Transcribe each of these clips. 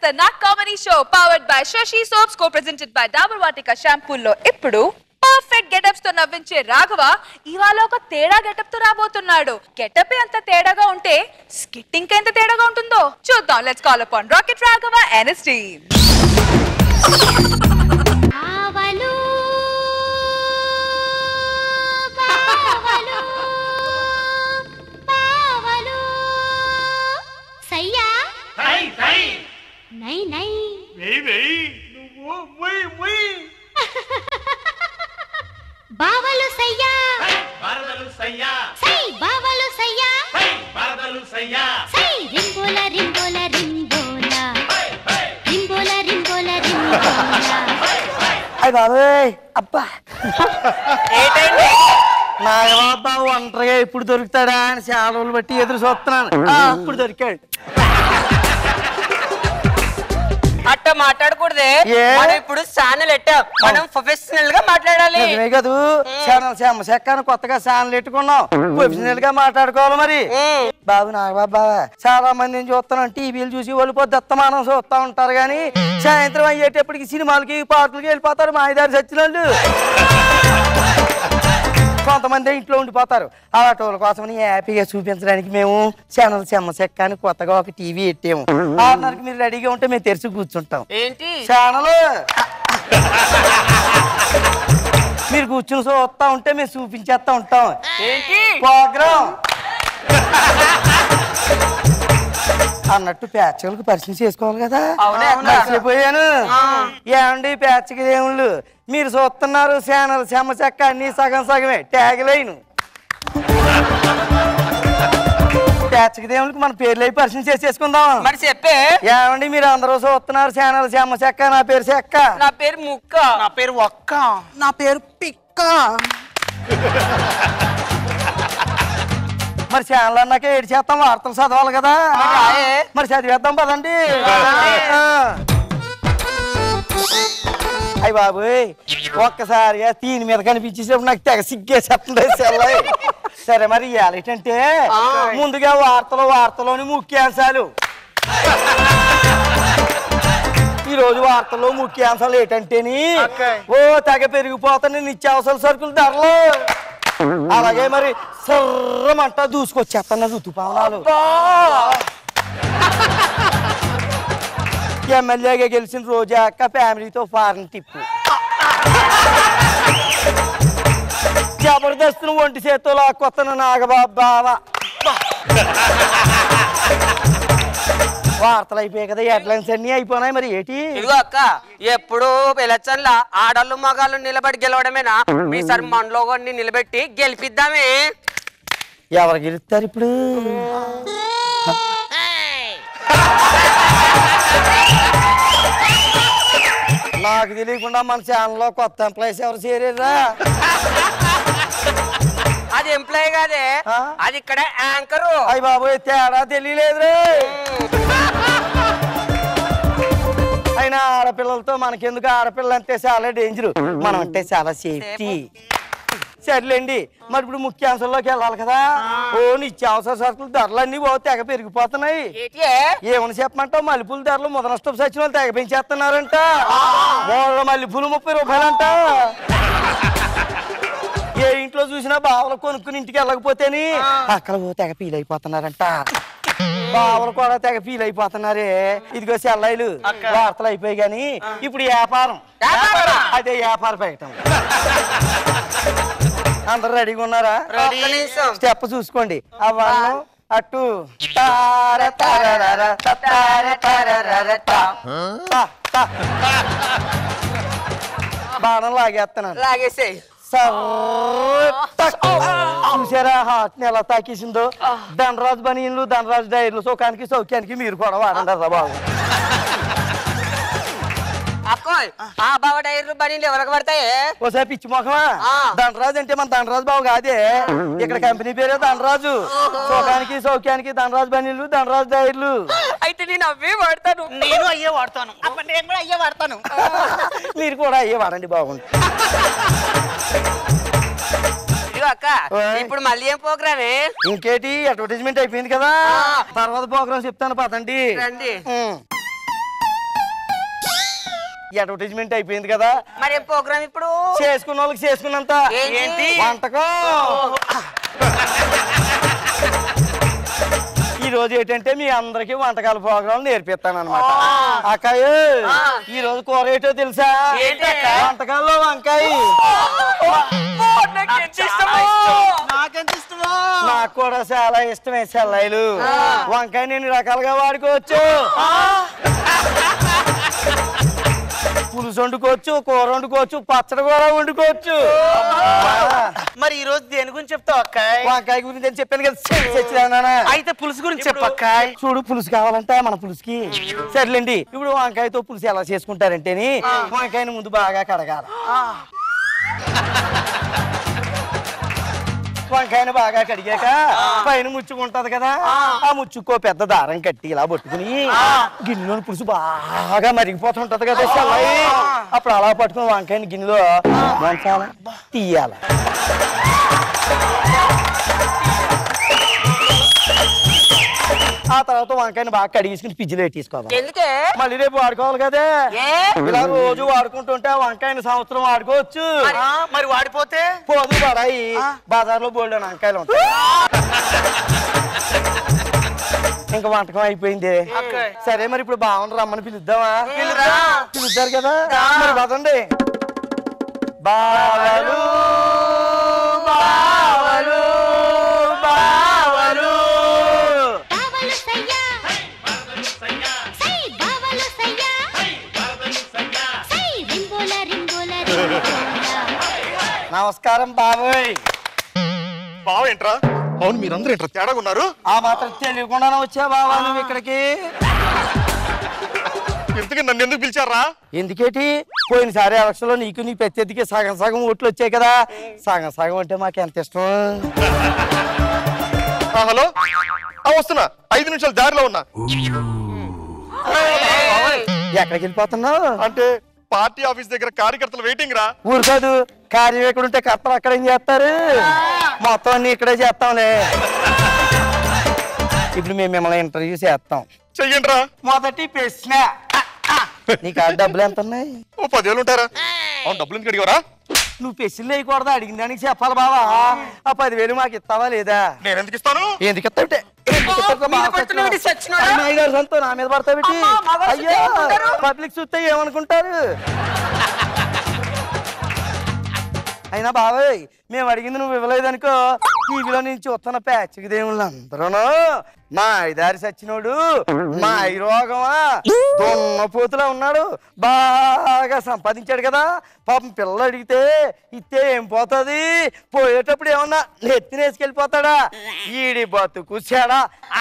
ఖతర్నాక్ comedy show powered by Sashi soaps co presented by Dabur Vatika షాంపూల్లో ఇప్పుడు పర్ఫెక్ట్ గెటప్స్ తో నవ్వించే రాఘవ ఇవాళ ఒక తేడా గెటప్ తో రాబోతున్నాడు గెటప్ ఎంత తేడాగా ఉంటే స్కిట్ ఇంకెంత తేడాగా ఉంటుందో చూద్దాం let's call upon rocket Raghava and his team బావలు బావలు బావలు సయ్యా సై సై నై నై వెయ్ వెయ్ నువ్వు ముయ్ ముయ్ బావలు సయ్యా సై వరదలు సయ్యా సై బావలు సయ్యా సై వరదలు సయ్యా సై రింబోల రింబోల రింబోల హై హై రింబోల రింబోల రింబోల అయ్య బాబోయ్ అబ్బా నాగబాబా ఒంటరిగా ఎప్పుడు దొరుకుతాడా అని చాలా రోజులు బట్టి ఎదురు చూస్తున్నాను ఆ, ఇప్పుడు దొరికాడు అట్ట మాట్లాడకూడదే ఏ? మనం ఇప్పుడు ఛానల్ ఎట్టాం మనం ప్రొఫెషనల్ గా మాట్లాడాలి నిజమే కదూ ఛానల్ శ్యామ చెక్కను కొత్తగా ఛానల్ పెట్టుకున్నాం ప్రొఫెషనల్ గా మాట్లాడుకోవాలి మరి ఉమ్. బాబు నాగబాబా చాలా మందిని చూస్తున్నాం టీవీలు చూసి వాళ్ళు దత్తమానం చూస్తా ఉంటారు కానీ సాయంత్రం అయ్యేటప్పటికి సినిమాలకి పార్కులకి వెళ్ళిపోతారు మాయదారి సచ్చినోళ్ళు కొంతమంది ఇంట్లో ఉండిపోతారు అలాంటి వాళ్ళ కోసం హ్యాపీగా చూపించడానికి మేము ఛానల్ చెమ్మ చెక్క అని కొత్తగా ఒక టీవీ పెట్టాము ఆరున్నరకి మీరు రెడీగా ఉంటే మేము తెరిచి కూర్చుంటాం ఏంటి ఛానల్ మీరు కూర్చుని చూస్తా ఉంటే మేము చూపించేస్తా ఉంటాం ఏంటి ప్రోగ్రామ్ అన్నట్టు ప్యాచ్లకు పరిచయం చేసుకోవాలి కదా అవునే, అవునా? మర్చిపోయాను ఏమండి ప్యాచ్కి దేవుళ్ళు మీరు చూస్తున్నారు ఛానల్ చెమ్మ చెక్క అన్ని సగం సగమే ట్యాగ్ లైన్ ప్యాచ్కి దేవుళ్ళకి మన పేర్లు అయి పరిచయం చేసేసుకుందాం మరి చెప్పే ఏమండి మీరు అందరూ చూస్తున్నారు ఛానల్ చెమ్మ చెక్క నా పేరు చెక్క నా పేరు ముక్క నా పేరు ఒక్క నా పేరు పిక్క మరి ఛానల్ అన్నాక ఏడు చేస్తాం వార్తలు చదవాలి కదా రాయే. మరి చదివేద్దాం పదండి అయ్యి బాబోయ్ ఒక్కసారిగా తీని మీద కనిపించేసినప్పుడు నాకు తెగ సిగ్గేసేస్తుంది సెల్లయ్. సరే మరి ఇవాళ ఏంటంటే ముందుగా వార్తలు వార్తలోని ముఖ్యాంశాలు ఈ రోజు వార్తల్లో ముఖ్యాంశాలు ఏంటంటేని ఓ తెగ పెరిగిపోతున్న నిత్యావసర సరుకుల ధరలు అలాగే మరి సర్రమంట దూసుకొచ్చేస్తున్న ఋతుపవనాలు ఎమ్మెల్యేగా గెలిచిన రోజా అక్క ఫ్యామిలీతో ఫారెన్ టిప్పు జబర్దస్త్ ఒంటి చేత్తో లాక్కొస్తున్న నాగబాబు బావ వార్తలు అయిపోయాయి కదా హెడ్లైన్స్ అన్ని అయిపోయినాయి మరి ఏంటి ఇదిగో అక్క ఎప్పుడు ఎలక్షన్ల ఆడళ్ళు మగాళ్ళు నిలబడి గెలవడమేనా మీ సార్ మనలో కొన్ని నిలబెట్టి గెలిపిద్దామే ఎవరు గెలుస్తారు ఇప్పుడు నాకు తెలియకుండా మన ఛానల్లో కొత్త ఎంప్లాయీస్ ఎవరు చేరారా అది ఎంప్లాయ్ కాదే ఆ? అది ఇక్కడ యాంకరు అయ్య బాబోయ్ తేడా తెలియలేదు అయినా ఆడపిల్లలతో మనకెందుకు ఆడపిల్ల అంటే చాలా డేంజర్ మనం అంటే చాలా సేఫ్టీ సర్లేండి మరి ఇప్పుడు ముఖ్యాంశంలోకి వెళ్ళాలి కదా ఓ నిత్యావసర సరుకులు ధరలు అన్ని ఓ తెగ పెరిగిపోతున్నాయి ఏంటి ఏమని చెప్పమంటావు మల్లెపూల ధరలు ముదనష్టం సచిన వాళ్ళు తెగ పెంచేస్తున్నారంట మూడు మల్లెపూలు ముప్పై రూపాయలంట ఏ ఇంట్లో చూసినా బావలు కొనుక్కుని ఇంటికి వెళ్ళకపోతేని అక్కడ ఓ తెగ ఫీల్ అయిపోతున్నారంట బావలు కూడా తెగ ఫీల్ అయిపోతున్నారే ఇదిగో సెల్లాయిలు వార్తలు అయిపోయి గాని ఇప్పుడు వ్యాపారం వ్యాపారం? అదే వ్యాపార ప్రకటన అందరు రెడీగా ఉన్నారా ఒక్క నిమిషం స్టెప్ చూసుకోండి అవన్ను అటు తార తరరర, తతార తరరర, తా. తా, తా. బాణం లాగేస్తున్నాను లాగేసేయ్ సర్ర టక్. చూసారా హార్ట్ ని ఎలా తాకేసిందో ధనరాజు బనీన్లు ధనరాజు డైర్లు సుఖానికి సౌఖ్యానికి మీరు కూడా వాడండి రా బాబు అక్కోయ్ ఆ బావ డైర్లు బనీలు ఎవరికి పడతాయి ఓసారి పిచ్చి మొఖమా ఆ. ధనరాజు అంటే మన ధనరాజు బాబు కాదే ఇక్కడ కంపెనీ పేరే ధనరాజు సుఖానికి సౌఖ్యానికి ధనరాజు బనీన్లు ధనరాజు డైర్లు అయితే నేను అవే వాడతాను నేను అయ్యే వాడతాను అమ్మ, నేను కూడా అయ్యే వాడతాను మీరు కూడా అయ్యే వాడండి బాగుంటుంది ఇదిగో అక్క ఓయ్. ఇప్పుడు మళ్ళీ ఏం ప్రోగ్రామే ఇంకేటి అడ్వర్టైజ్మెంట్ అయిపోయింది కదా ఆ. తర్వాత ప్రోగ్రామ్ చెప్తాను పదండి రండి ఉమ్. అడ్వర్టైజ్మెంట్ అయిపోయింది కదా మరి ఏం ప్రోగ్రామ్ ఇప్పుడు చేసుకున్న వాళ్ళకి చేసుకున్నంత ఏంటి? వంటకం ఈ రోజు ఏంటంటే మీ అందరికి వంటకాల ప్రోగ్రాం నేర్పిస్తాను అనమాట అక్కయ్య ఈ రోజు కూర ఏంటో తెలుసా ఏంటక్క? వంటకాల్లో వంకాయ నాకెంత ఇష్టమో నాకు కూడా చాలా ఇష్టమే సెల్లైలు వంకాయ నేను రకాలుగా వాడుకోవచ్చు పులుసు వండుకోవచ్చు కూర వండుకోవచ్చు పచ్చడి కూడా వండుకోవచ్చు ఆ, మరి ఈ రోజు దేని గురించి చెప్తావు అక్కాయ్ వంకాయ గురించి అని చెప్పాను కదా సెల్ తెచ్చినానా? అయితే పులుసు గురించి చెప్పు అక్కాయ్ చూడు పులుసు కావాలంటే మన పులుసుకి సర్లేండి ఇప్పుడు వంకాయతో పులుసు ఎలా చేసుకుంటారంటేని వంకాయని ముందు బాగా కడగాలి వంకాయని బాగా కడిగాక పైన ముచ్చుకుంటది కదా ఆ ముచ్చుకో పెద్ద దారం కట్టి ఇలా పట్టుకుని గిన్నెలోని పులుసు బాగా మరిగిపోతుంటది కదా సెల్లయి అప్పుడు అలా పట్టుకుని వంకాయని గిన్నెలో వంచాల తీయాల ఆ తర్వాత వంకాయని బాగా కడిగేసుకుని ఫ్రిడ్జ్లో పెట్టేసుకోవాలి ఎందుకే మళ్ళీ రేపు వాడుకోవాలి కదా ఏ ఇలా రోజు వాడుకుంటుంటే వంకాయని సంవత్సరం వాడుకోవచ్చు ఆ, మరి వాడిపోతే పోదు పడాయి బజార్లో బోల్డ్ వంకాయలు ఉంటాయి ఇంకా వంటకం అయిపోయింది అక్కాయ్. సరే మరి ఇప్పుడు బాగుంది రమ్మని పిలుద్దామా పిలురా. పిలుద్దారు కదా మరి పదండి బావలు బావలు బావలు బావలు సయ్యా సై బావలు సయ్యా సై రింబోల రింబోల రింబోల నమస్కారం బాబోయ్ బావ ఏంట్రా అవును మీరందరూ ఏంట్రా తేడాగా ఉన్నారు ఆ మాత్రం తెలియకుండానే వచ్చా బావా నువ్వు ఇక్కడికి ఇంతకీ నన్ను ఎందుకు పిలిచారా ఎందుకేటి పోయినసారి ఎలక్షన్ లో నీకు నీ ప్రత్యర్థికి సగం సగం ఓట్లు వచ్చాయి కదా సగం సగం అంటే మాకు ఎంత ఇష్టం ఆ, హలో ఆ, వస్తున్నా ఐదు నిమిషాలు దారిలో ఉన్నా ఎక్కడికి వెళ్ళిపోతున్నావు అంటే పార్టీ ఆఫీస్ దగ్గర కార్యకర్తలు వెయిటింగ్ రా ఊరు కాదు కార్యం ఎక్కడ ఉంటే కర్తలు అక్కడ ఏం చేస్తారు మొత్తం అన్ని ఇక్కడే చేస్తాంలే ఇప్పుడు మేము మిమ్మల్ని ఇంటర్వ్యూ చేస్తాం చెయ్యండి రా మొదటి ప్రశ్న నీకు ఆ డబ్బులు ఎంత ఉన్నాయి ఓ పదివేలు ఉంటారా అవును డబ్బులు ఎందుకు అడిగారా నువ్వు పెసిల్ వేయకూడదు అడిగిన దానికి చెప్పాలి బావా ఆ పదివేలు మాకు ఇస్తావా లేదా నేను ఎందుకు ఇస్తాను ఎందుకు ఇస్తావుటే? ఎందుకు ఇస్తావు? మీద బాగా పడుతున్నావేంటి, ఖర్చులు. చచ్చినోడా? అయ్య, మా అయ్యగారు సొంతం నా మీద పడతావిటి అమ్మా, మగాళ్ళు అయ్యో చూస్తే ఏమనుకుంటారు? పబ్లిక్ చూస్తే ఏమనుకుంటారు అయినా బాబాయ్ మేము అడిగింది నువ్వు ఇవ్వలేదనుకో టీవీలో నుంచి వస్తున్న ప్యాచ్కి దేవుళ్ళు అందరూ మా ఐదారి సచ్చినోడు మా ఐ రోగమా దున్నపోతులా ఉన్నాడు బాగా సంపాదించాడు కదా పాపం పిల్లలు అడిగితే ఇస్తే ఏం పోతుంది పోయేటప్పుడు ఏమన్నా నెత్తినేసుకెళ్ళిపోతాడా ఈడి బతుకు చెడా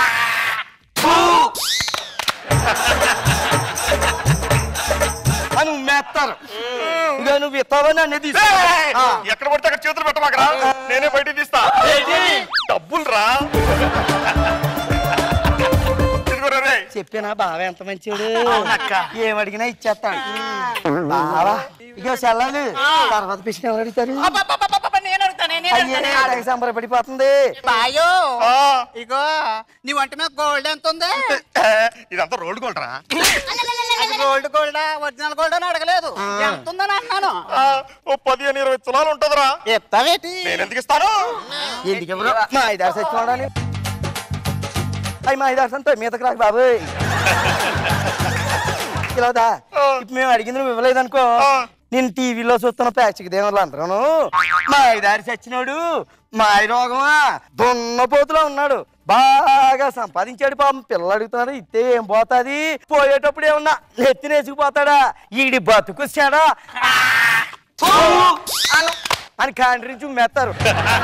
అని ఉమ్మేస్తారు ఇక నువ్వు ఇస్తావని అన్నీ తీసుకో ఆ. ఎక్కడ పడితే అక్కడ చేతులు పెట్టమాకరా నేనే బయటికి తీస్తా డబ్బులు రా ఇదిగోరా రేయ్. చెప్పానా బావ ఎంత మంచివాడు అవునక్క. ఏం అడిగినా ఇచ్చేస్తాడు బావా ఇక సెల్లాలు తర్వాత పిచ్చిన ఎవరు అడుగుతారు అబ్బబ్బబ్బబ్బబ్బ, నేను అడుగుతానే, నేను అయ్యే అడుగుతానే. నాకు సంబరపడిపోతుంది బాయో ఆ, ఇగో నీ ఒంటి మీద గోల్డ్ ఎంత ఉంది ఇదంతా రోడ్డు కొలరా అది గోల్డ్ గోల్డా ఒరిజినల్ గోల్డ్ అని అడగలేదు ఎంత ఉందని అన్నాను ఆ, ఓ పదిహేను ఇరవై తులాలు ఉంటుందిరా ఎత్తావేటి నేను ఎందుకు ఇస్తాను ఎందుకు ఎవరు మా ఐదారు సచ్చినోడని అయ్యి మా ఐదారు సంతో మీదకి రాకు బాబోయ్ ఇలాదా ఇప్పుడు మేము అడిగింది నువ్వు ఇవ్వలేదనుకో నేను టీవీలో చూస్తున్న ప్యాచ్కి దేవుళ్ళు అందరూ మా ఐదారి చచ్చినోడు మా ఐ రోగమా దున్నపోతులో ఉన్నాడు బాగా సంపాదించాడు పాపం పిల్లలు అడుగుతున్నాడు ఇస్తే ఏం పోతాది పోయేటప్పుడు ఏమన్నా నెత్తినేసుకుపోతాడా ఈడి బతుకు చెడా అని కాండ్రించి మెత్తారు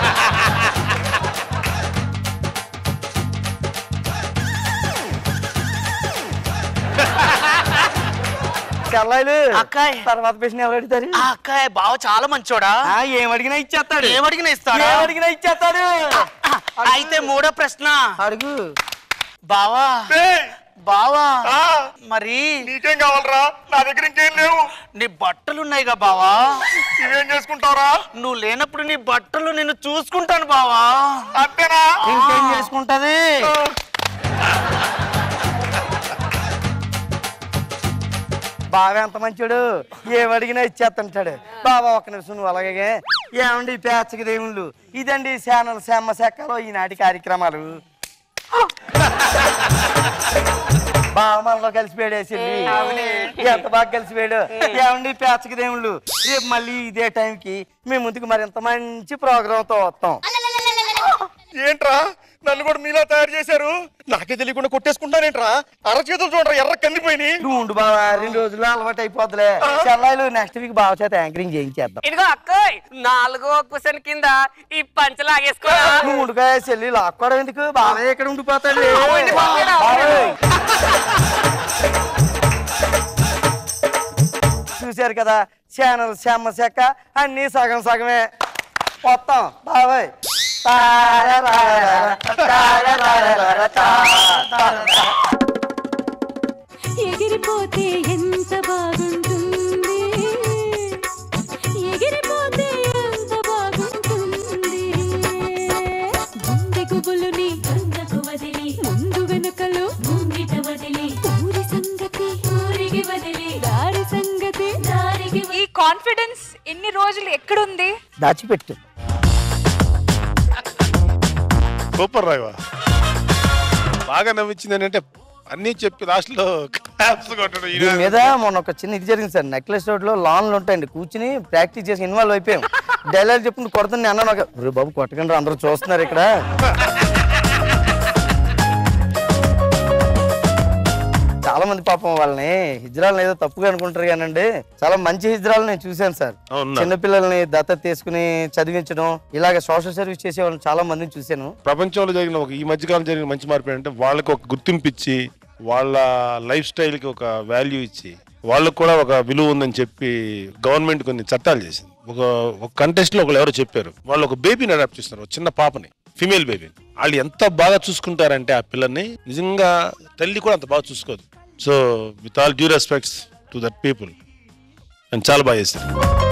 చెల్లాయిలు అక్కాయ్. తర్వాత ప్రశ్న ఎవరు అడుగుతారు ఆ అక్కాయ్ బావ చాలా మంచోడా ఆ, ఏం అడిగినా ఇచ్చేస్తాడు ఏమడిగినా ఇస్తాడా ఏం అడిగినా ఇచ్చేస్తాడు అయితే మూడో ప్రశ్న అడుగు బావా ఏయ్, బావా ఆ, మరి నీకేం కావాలరా నా దగ్గర ఇంకేం లేవు నీ బట్టలు ఉన్నాయిగా బావా ఇవేం చేసుకుంటావురా నువ్వు లేనప్పుడు నీ బట్టలు నేను చూసుకుంటాను బావా అంతేనా ఇంకేం చేసుకుంటది బాగా ఎంత మంచోడు ఏమడిగినా ఇచ్చేస్తుంటాడు బాబా ఒక నిమిషం నువ్వు అలాగే ఏమండి ఈ పేచకి దేవుళ్ళు ఇదండి ఛానల్ సెమ్మ సెక్కలో ఈనాటి కార్యక్రమాలు బాగా మనలో కలిసిపోయాడు వేసింది ఎంత బాగా కలిసిపోయాడు ఏమండి పేచకి దేవుళ్ళు రేపు మళ్ళీ ఇదే టైంకి మీ ముందుకు మరి ఇంత మంచి ప్రోగ్రామ్ తో వస్తాం ఏంట్రా నన్ను కూడా మీలా తయారు చేశారు నాకే తెలియకుండా కొట్టేసుకుంటానేంట్రా అరచేతులు చూడరా ఎర్ర కందిపోయినాయి నువ్వు ఉండు బాబా రెండు రోజుల్లో అలవాటు అయిపోద్దులే చెల్లాయిలు నెక్స్ట్ వీక్ బావ చేత యాంకరింగ్ చేయించేద్దాం ఇదిగో అక్కోయ్ నాలుగో కుషన్ కింద ఈ పంచ లాగేసుకో నువ్వు ఉండుగా చెల్లి లాక్కోవడం ఎందుకు బాబాయ్ ఎక్కడ ఉండిపోతాడు ఉండిపోతాడు. బాబాయ్. చూశారు కదా ఛానల్ శ్యామ శాఖ అన్ని సగం సగమే మొత్తం బాబాయ్ తారరారర, తారరారర, తా- ఎగిరిపోతే ఎంత బాగుంటుంది ఎగిరిపోతే ఎంత బాగుంటుంది గుండె గుబులుని గంగకు వదిలి ముందు వెనుకలు ముంగిట వదిలి ఊరి సంగతి ఊరికి వదిలి దారి సంగతి దారికి ఈ కాన్ఫిడెన్స్ ఇన్ని రోజులు ఎక్కడుంది దాచిపెట్టు సూపర్ రాయవా బాగా నవ్వించింది ఏంటంటే అన్నీ చెప్పి లాస్ట్ లో క్లాప్స్ కొట్టడం దీని ఈయన. మీద మొన్న ఒక చిన్న ఇది జరిగింది సార్ నెక్లెస్ రోడ్ లో లాన్లు ఉంటాయండి కూర్చుని ప్రాక్టీస్ చేసి ఇన్వాల్వ్ అయిపోయాం డైలాగ్ చెప్పుకుంటూ కొడుతుంది అన్నాను ఒక "ఒరే బాబు కొట్టకండి రా, అందరూ చూస్తున్నారు ఇక్కడ చాలా మంది పాపం వాళ్ళని హిజ్రాలను ఏదో తప్పుగా అనుకుంటారు కానండి చాలా మంచి హిజ్రాలు నేను చూశాను సార్ అవునా? చిన్నపిల్లల్ని దత్తత తీసుకుని చదివించడం ఇలాగ సోషల్ సర్వీస్ చేసే వాళ్ళని చాలా మందిని చూశాను ప్రపంచంలో జరిగిన ఒక ఈ మధ్యకాలం జరిగిన మంచి మార్పు ఏంటంటే వాళ్ళకి ఒక గుర్తింపు ఇచ్చి వాళ్ళ లైఫ్ స్టైల్కి ఒక వాల్యూ ఇచ్చి వాళ్ళకు కూడా ఒక విలువ ఉందని చెప్పి గవర్నమెంట్ కొన్ని చట్టాలు చేసింది ఒక ఒక కంటెస్ట్ లో ఒకళ్ళు ఎవరో చెప్పారు వాళ్ళు ఒక బేబీని అడాప్ట్ చేస్తున్నారు ఒక చిన్న పాపని ఫిమేల్ బేబీని వాళ్ళు ఎంత బాగా చూసుకుంటారంటే ఆ పిల్లల్ని నిజంగా తల్లి కూడా అంత బాగా చూసుకోదు so with all due respects to that people అని చాలా బాగా చేశారు